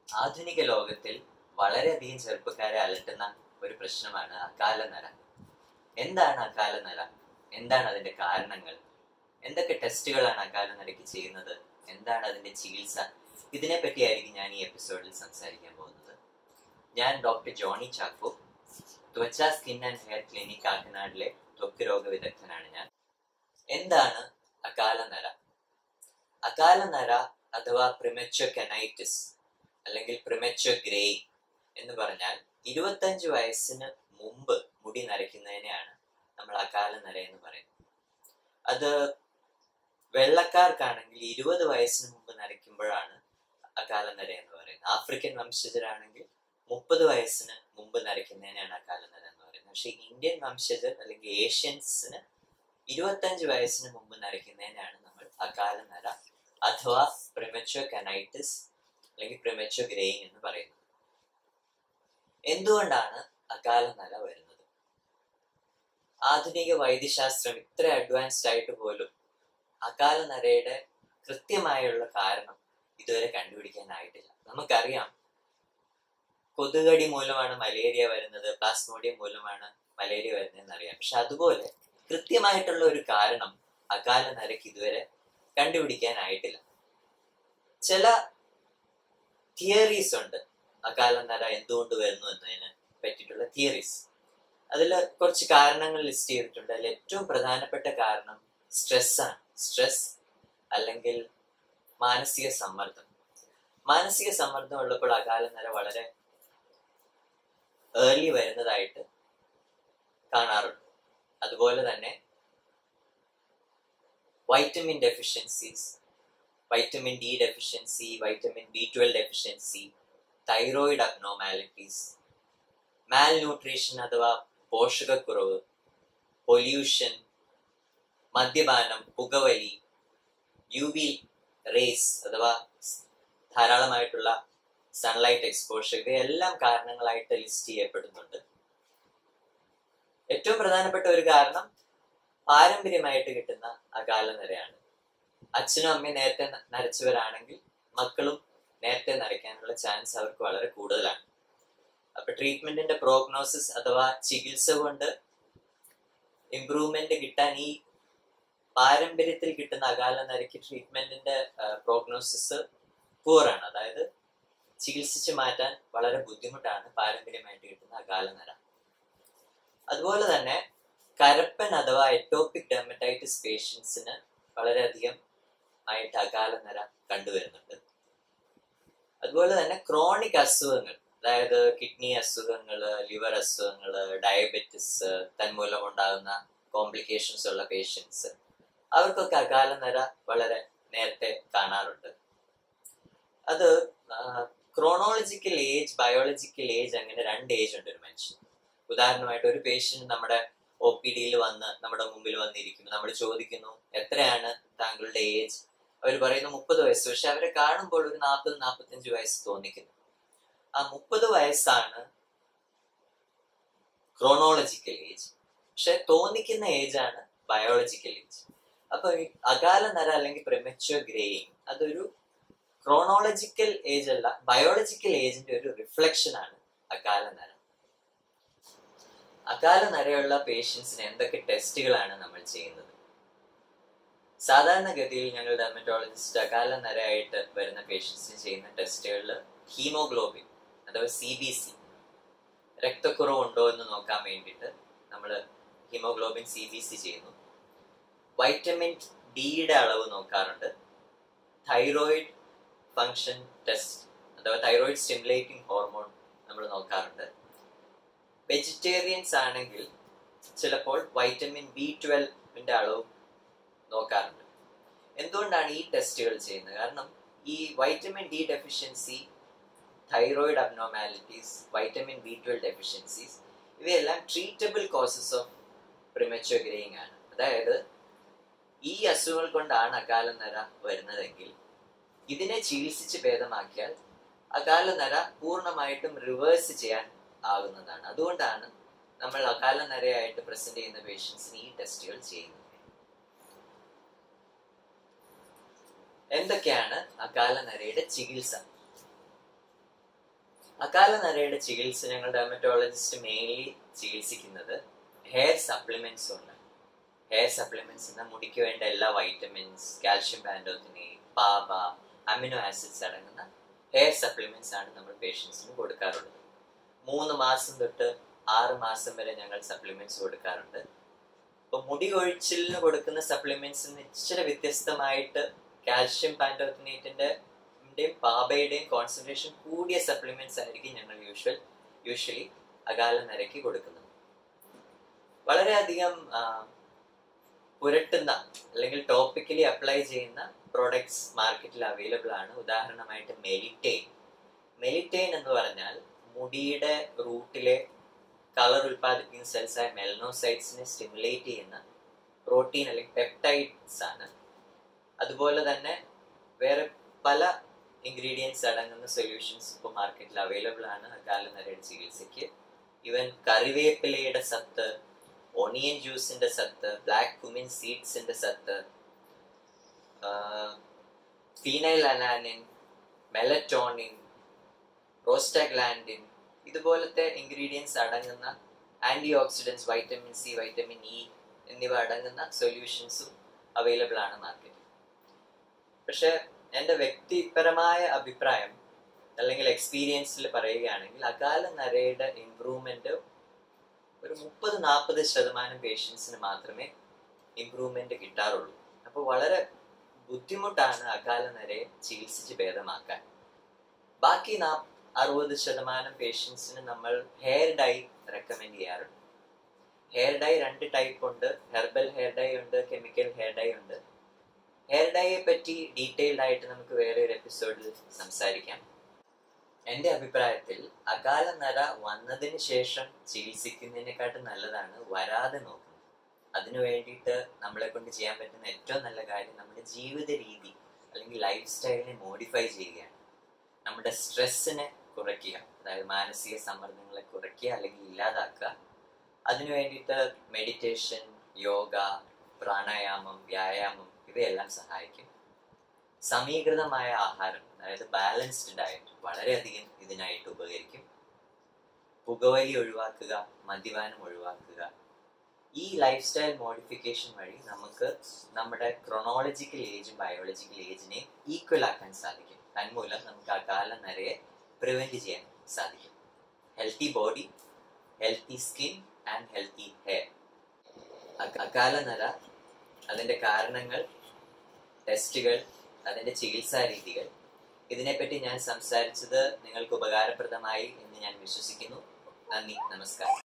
ആധുനിക ലോകത്തിൽ വളരെയധികം ചെറുപ്പക്കാരെ അലട്ടുന്ന ഒരു പ്രശ്നമാണ് അകാല നര എന്താണ് അകാല നര എന്താണ് അതിന്റെ കാരണങ്ങൾ എന്തൊക്കെ ടെസ്റ്റുകളാണ് അകാല നരയ്ക്ക് ചെയ്യുന്നത് എന്താണ് അതിന്റെ ചികിത്സ ഇതിനെ പറ്റിയായിരിക്കും ഞാൻ ഈ എപ്പിസോഡിൽ സംസാരിക്കാൻ പോകുന്നത് ഞാൻ doctor Johny Chacko Thwacha skin and hair clinic കാക്കനാടിലെ ത്വക്ക് രോഗ വിദഗ്ധനാണ് ഞാൻ എന്താണ് അകാല നര അകാല നര അഥവാ പ്രിമച്വർ കെനൈറ്റിസ് അല്ലെങ്കിൽ പ്രിമച്വർ ഗ്രേയിങ് എന്ന് പറഞ്ഞാൽ ഇരുപത്തഞ്ച് വയസ്സിന് മുമ്പ് മുടി നരയ്ക്കുന്നതിനെയാണ് നമ്മൾ അകാല നര എന്ന് പറയുന്നത് അത് വെള്ളക്കാർക്കാണെങ്കിൽ ഇരുപത് വയസ്സിന് മുമ്പ് നരയ്ക്കുമ്പോഴാണ് അകാല നര എന്ന് പറയുന്നത് ആഫ്രിക്കൻ വംശജരാണെങ്കിൽ മുപ്പത് വയസ്സിന് മുമ്പ് നരയ്ക്കുന്നതിനെയാണ് അകാല നര എന്ന് പറയുന്നത് പക്ഷെ ഇന്ത്യൻ വംശജർ അല്ലെങ്കിൽ ഏഷ്യൻസിന് ഇരുപത്തഞ്ച് വയസ്സിന് മുമ്പ് നരയ്ക്കുന്നതിനാണ് നമ്മൾ അകാല നര അഥവാ പ്രിമച്വർ കനൈറ്റിസ് അല്ലെങ്കിൽ പ്രിമച്വർ ഗ്രേയിങ് എന്ന് പറയുന്നത് എന്തുകൊണ്ടാണ് അകാല നര വരുന്നത് ആധുനിക വൈദ്യശാസ്ത്രം ഇത്ര അഡ്വാൻസ്ഡ് ആയിട്ട് പോലും അകാല നരയുടെ കൃത്യമായുള്ള കാരണം ഇതുവരെ കണ്ടുപിടിക്കാനായിട്ടില്ല നമുക്കറിയാം കൊതുകടി മൂലമാണ് മലേറിയ വരുന്നത് പ്ലാസ്മോഡിയം മൂലമാണ് മലേറിയ വരുന്നതെന്ന് അറിയാം പക്ഷെ അതുപോലെ കൃത്യമായിട്ടുള്ള ഒരു കാരണം അകാല നരയ്ക്ക് ഇതുവരെ കണ്ടുപിടിക്കാനായിട്ടില്ല ചില തിയറീസ് ഉണ്ട് അകാല നര എന്തുകൊണ്ട് വരുന്നു എന്നതിന് പറ്റിയിട്ടുള്ള തിയറീസ് അതിൽ കുറച്ച് കാരണങ്ങൾ ലിസ്റ്റ് ചെയ്തിട്ടുണ്ട് അതിൽ ഏറ്റവും പ്രധാനപ്പെട്ട കാരണം സ്ട്രെസ് ആണ് സ്ട്രെസ് അല്ലെങ്കിൽ മാനസിക സമ്മർദ്ദം മാനസിക സമ്മർദ്ദം ഉള്ളപ്പോൾ അകാല നര വളരെ ഏർലി വരുന്നതായിട്ട് കാണാറുണ്ട് അതുപോലെ തന്നെ vitamin deficiencies vitamin D deficiency vitamin B twelve deficiency thyroid abnormalities malnutrition അഥവാ പോഷകക്കുറവ് പൊല്യൂഷൻ മദ്യപാനം പുകവലി യു വി റേസ് അഥവാ ധാരാളമായിട്ടുള്ള സൺലൈറ്റ് എക്സ്പോഷർ ഇവയെല്ലാം കാരണങ്ങളായിട്ട് ലിസ്റ്റ് ചെയ്യപ്പെടുന്നുണ്ട് ഏറ്റവും പ്രധാനപ്പെട്ട ഒരു കാരണം പാരമ്പര്യമായിട്ട് കിട്ടുന്ന അകാല നരയാണ് അച്ഛനും അമ്മയും നേരത്തെ നരച്ചവരാണെങ്കിൽ മക്കളും നേരത്തെ നരയ്ക്കാനുള്ള ചാൻസ് അവർക്ക് വളരെ കൂടുതലാണ് അപ്പൊ ട്രീറ്റ്മെന്റിന്റെ പ്രോഗ്നോസിസ് അഥവാ ചികിത്സ കൊണ്ട് ഇംപ്രൂവ്മെന്റ് കിട്ടാൻ ഈ പാരമ്പര്യത്തിൽ കിട്ടുന്ന അകാല നരയ്ക്ക് ട്രീറ്റ്മെന്റിന്റെ പ്രോഗ്നോസിസ് പൂറാണ് അതായത് ചികിത്സിച്ച് മാറ്റാൻ വളരെ ബുദ്ധിമുട്ടാണ് പാരമ്പര്യമായിട്ട് കിട്ടുന്ന അകാല നര അതുപോലെ തന്നെ കരപ്പൻ അഥവാ എറ്റോപിക് ഡെർമറ്റൈറ്റിസ് പേഷ്യൻസിന് വളരെയധികം ആയിട്ട് അകാല നര കണ്ടുവരുന്നുണ്ട് അതുപോലെ തന്നെ ക്രോണിക് അസുഖങ്ങൾ അതായത് കിഡ്നി അസുഖങ്ങൾ ലിവർ അസുഖങ്ങൾ ഡയബറ്റിസ് തന്മൂലം ഉണ്ടാകുന്ന കോംപ്ലിക്കേഷൻസ് ഉള്ള പേഷ്യൻസ് അവർക്കൊക്കെ അകാല നര വളരെ നേരത്തെ കാണാറുണ്ട് അത് ക്രോണോളജിക്കൽ ഏജ് ബയോളജിക്കൽ ഏജ് അങ്ങനെ രണ്ട് ഏജ് ഉണ്ട് ഒരു മനുഷ്യൻ ഉദാഹരണമായിട്ട് ഒരു പേഷ്യന്റ് നമ്മുടെ ഒ പി ഡിയിൽ വന്ന് നമ്മുടെ മുമ്പിൽ വന്നിരിക്കുന്നു നമ്മൾ ചോദിക്കുന്നു എത്രയാണ് താങ്കളുടെ ഏജ് അവർ പറയുന്നു മുപ്പത് വയസ്സ് പക്ഷെ അവരെ കാണുമ്പോൾ ഒരു നാൽപ്പത് നാൽപ്പത്തഞ്ച് വയസ്സ് തോന്നിക്കുന്നു ആ മുപ്പത് വയസ്സാണ് ക്രോണോളജിക്കൽ ഏജ് പക്ഷെ തോന്നിക്കുന്ന ഏജ് ആണ് ബയോളജിക്കൽ ഏജ് അപ്പൊ ഈ അകാല നര അല്ലെങ്കിൽ പ്രിമച്വർ ഗ്രേയിങ് അതൊരു ക്രോണോളജിക്കൽ ഏജ് അല്ല ബയോളജിക്കൽ ഏജിന്റെ ഒരു റിഫ്ലക്ഷൻ ആണ് അകാല നര അകാല നരയുള്ള പേഷ്യൻസിന് എന്തൊക്കെ ടെസ്റ്റുകളാണ് നമ്മൾ ചെയ്യുന്നത് സാധാരണഗതിയിൽ ഞങ്ങൾ ഡെർമറ്റോളജിസ്റ്റ് അകാല നരയായിട്ട് വരുന്ന പേഷ്യൻസിന് ചെയ്യുന്ന ടെസ്റ്റുകളിൽ ഹീമോഗ്ലോബിൻ അഥവാ സി ബി സി രക്തക്കുറവുണ്ടോ എന്ന് നോക്കാൻ വേണ്ടിയിട്ട് നമ്മൾ ഹീമോഗ്ലോബിൻ സി ബി സി ചെയ്യുന്നു വൈറ്റമിൻ ഡിയുടെ അളവ് നോക്കാറുണ്ട് തൈറോയിഡ് ഫങ്ഷൻ ടെസ്റ്റ് അഥവാ തൈറോയിഡ് സ്റ്റിമുലേറ്റിംഗ് ഹോർമോൺ നമ്മൾ നോക്കാറുണ്ട് വെജിറ്റേറിയൻസ് ആണെങ്കിൽ ചിലപ്പോൾ വൈറ്റമിൻ ബി ട്വൽവിന്റെ അളവ് നോക്കാറുണ്ട് എന്തുകൊണ്ടാണ് ഈ ടെസ്റ്റുകൾ ചെയ്യുന്നത് കാരണം ഈ vitamin D deficiency thyroid abnormalities vitamin B twelve deficiencies ഇവയെല്ലാം treatable causes of premature greying ആണ് അതായത് ഈ അസുഖങ്ങൾ കൊണ്ടാണ് അകാല നര വരുന്നതെങ്കിൽ ഇതിനെ ചികിത്സിച്ച് ഭേദമാക്കിയാൽ അകാല നര പൂർണ്ണമായിട്ടും റിവേഴ്സ് ചെയ്യാൻ ആകുന്നതാണ് അതുകൊണ്ടാണ് നമ്മൾ അകാല നരയായിട്ട് പ്രസന്റ് ചെയ്യുന്ന പേഷ്യൻസിന് ഈ ടെസ്റ്റുകൾ ചെയ്യുന്നത് എന്തൊക്കെയാണ് അകാല നരയുടെ ചികിത്സ അകാല നരയുടെ ചികിത്സ ഞങ്ങൾ ഡെർമറ്റോളജിസ്റ്റ് മെയിൻലി ചികിത്സിക്കുന്നത് ഹെയർ സപ്ലിമെന്റ്സ് ഉണ്ട് ഹെയർ സപ്ലിമെന്റ്സ് എന്ന മുടിക്ക് വേണ്ട എല്ലാ വൈറ്റമിൻസ് കാൽഷ്യം പാൻഡോത്തിനി പാബ അമിനോ ആസിഡ്സ് അടങ്ങുന്ന ഹെയർ സപ്ലിമെന്റ്സ് ആണ് നമ്മൾ പേഷ്യൻസിന് കൊടുക്കാറുള്ളത് മൂന്ന് മാസം തൊട്ട് ആറ് മാസം വരെ ഞങ്ങൾ സപ്ലിമെന്റ്സ് കൊടുക്കാറുണ്ട് ഇപ്പൊ മുടി കൊഴിച്ചിലിന് കൊടുക്കുന്ന സപ്ലിമെന്റ്സ് ഇച്ചിരി വ്യത്യസ്തമായിട്ട് കാൽഷ്യം പാൻഡോത്തിനേറ്റിന്റെ പാബയുടെയും കോൺസെൻട്രേഷൻ കൂടിയ സപ്ലിമെന്റ്സ് ആയിരിക്കും ഞങ്ങൾ യൂഷ്വൽ യൂഷ്വലി അകാല നിരക്ക് കൊടുക്കുന്നത് വളരെയധികം പുരട്ടുന്ന അല്ലെങ്കിൽ ടോപ്പിക്കലി അപ്ലൈ ചെയ്യുന്ന പ്രോഡക്ട്സ് മാർക്കറ്റിൽ അവൈലബിൾ ആണ് ഉദാഹരണമായിട്ട് മെലിറ്റെയിൻ മെലിറ്റെയിൻ എന്ന് പറഞ്ഞാൽ മുടിയുടെ റൂട്ടിലെ കളർ ഉൽപ്പാദിപ്പിക്കുന്ന സെൽസായ മെലനോസൈറ്റ്സിനെ സ്റ്റിമുലേറ്റ് ചെയ്യുന്ന പ്രോട്ടീൻ അല്ലെങ്കിൽ പെപ്റ്റൈഡ്സ് ആണ് അതുപോലെ തന്നെ വേറെ പല ഇൻഗ്രീഡിയൻസ് അടങ്ങുന്ന സൊല്യൂഷൻസ് ഇപ്പോൾ മാർക്കറ്റിൽ അവൈലബിൾ ആണ് അകാലനരയുടെ ചികിത്സയ്ക്ക് ഈവൻ കറിവേപ്പിലയുടെ സത്ത് ഒണിയൻ ജ്യൂസിന്റെ സത്ത് ബ്ലാക്ക് കുമിൻ സീഡ്സിന്റെ സത്ത് ഫീനൈൽ അനാനിൻ മെലറ്റോണിൻ റോസ്റ്റാഗ്ലാൻഡിൻ ഇതുപോലത്തെ ഇൻഗ്രീഡിയൻസ് അടങ്ങുന്ന antioxidants vitamin C vitamin E എന്നിവ അടങ്ങുന്ന സൊല്യൂഷൻസും അവൈലബിൾ ആണ് മാർക്കറ്റിൽ പക്ഷെ എൻ്റെ വ്യക്തിപരമായ അഭിപ്രായം അല്ലെങ്കിൽ എക്സ്പീരിയൻസിൽ പറയുകയാണെങ്കിൽ അകാല നരയുടെ ഇമ്പ്രൂവ്മെന്റ് ഒരു മുപ്പത് നാൽപ്പത് ശതമാനം പേഷ്യൻസിന് മാത്രമേ ഇമ്പ്രൂവ്മെന്റ് കിട്ടാറുള്ളൂ അപ്പോൾ വളരെ ബുദ്ധിമുട്ടാണ് അകാല നരയെ ചികിത്സിച്ച് ഭേദമാക്കാൻ ബാക്കി നാ അറുപത് ശതമാനം പേഷ്യൻസിന് നമ്മൾ ഹെയർ ഡൈ റെക്കമെൻഡ് ചെയ്യാറുണ്ട് ഹെയർ ഡൈ രണ്ട് ടൈപ്പ് ഉണ്ട് ഹെർബൽ ഹെയർ ഡൈ ഉണ്ട് കെമിക്കൽ ഹെയർ ഡൈ ഉണ്ട് ഹെയർ ഡൈയെ പറ്റി ഡീറ്റെയിൽഡ് ആയിട്ട് നമുക്ക് വേറെ ഒരു എപ്പിസോഡിൽ സംസാരിക്കാം എൻ്റെ അഭിപ്രായത്തിൽ അകാല നര വന്നതിന് ശേഷം ചികിത്സിക്കുന്നതിനെക്കാട്ടും നല്ലതാണ് വരാതെ നോക്കുന്നത് അതിനു വേണ്ടിയിട്ട് നമ്മളെ കൊണ്ട് ചെയ്യാൻ പറ്റുന്ന ഏറ്റവും നല്ല കാര്യം നമ്മുടെ ജീവിത രീതി അല്ലെങ്കിൽ ലൈഫ് സ്റ്റൈലിനെ മോഡിഫൈ ചെയ്യുകയാണ് നമ്മുടെ സ്ട്രെസ്സിനെ കുറയ്ക്കുക അതായത് മാനസിക സമ്മർദ്ദങ്ങളെ കുറയ്ക്കുക അല്ലെങ്കിൽ ഇല്ലാതാക്കുക അതിനു വേണ്ടിയിട്ട് മെഡിറ്റേഷൻ യോഗ പ്രാണായാമം വ്യായാമം ഇവയെല്ലാം സഹായിക്കും സമീകൃതമായ ആഹാരം അതായത് ബാലൻസ്ഡ് ഡയറ്റ് വളരെയധികം ഇതിനായിട്ട് ഉപകരിക്കും പുകവലി ഒഴിവാക്കുക മദ്യപാനം ഒഴിവാക്കുക ഈ ലൈഫ് സ്റ്റൈൽ മോഡിഫിക്കേഷൻ വഴി നമുക്ക് നമ്മുടെ ക്രൊണോളജിക്കൽ ഏജും ബയോളജിക്കൽ ഏജിനെ ഈക്വൽ ആക്കാൻ സാധിക്കും തന്മൂലം നമുക്ക് അകാല നരയെ പ്രിവെന്റ് ചെയ്യാൻ സാധിക്കും healthy body healthy skin and healthy hair അകാല നര അതിൻ്റെ കാരണങ്ങൾ ടെസ്റ്റുകൾ അതിൻ്റെ ചികിത്സാ രീതികൾ ഇതിനെപ്പറ്റി ഞാൻ സംസാരിച്ചത് നിങ്ങൾക്ക് ഉപകാരപ്രദമായി എന്ന് ഞാൻ വിശ്വസിക്കുന്നു നന്ദി നമസ്കാരം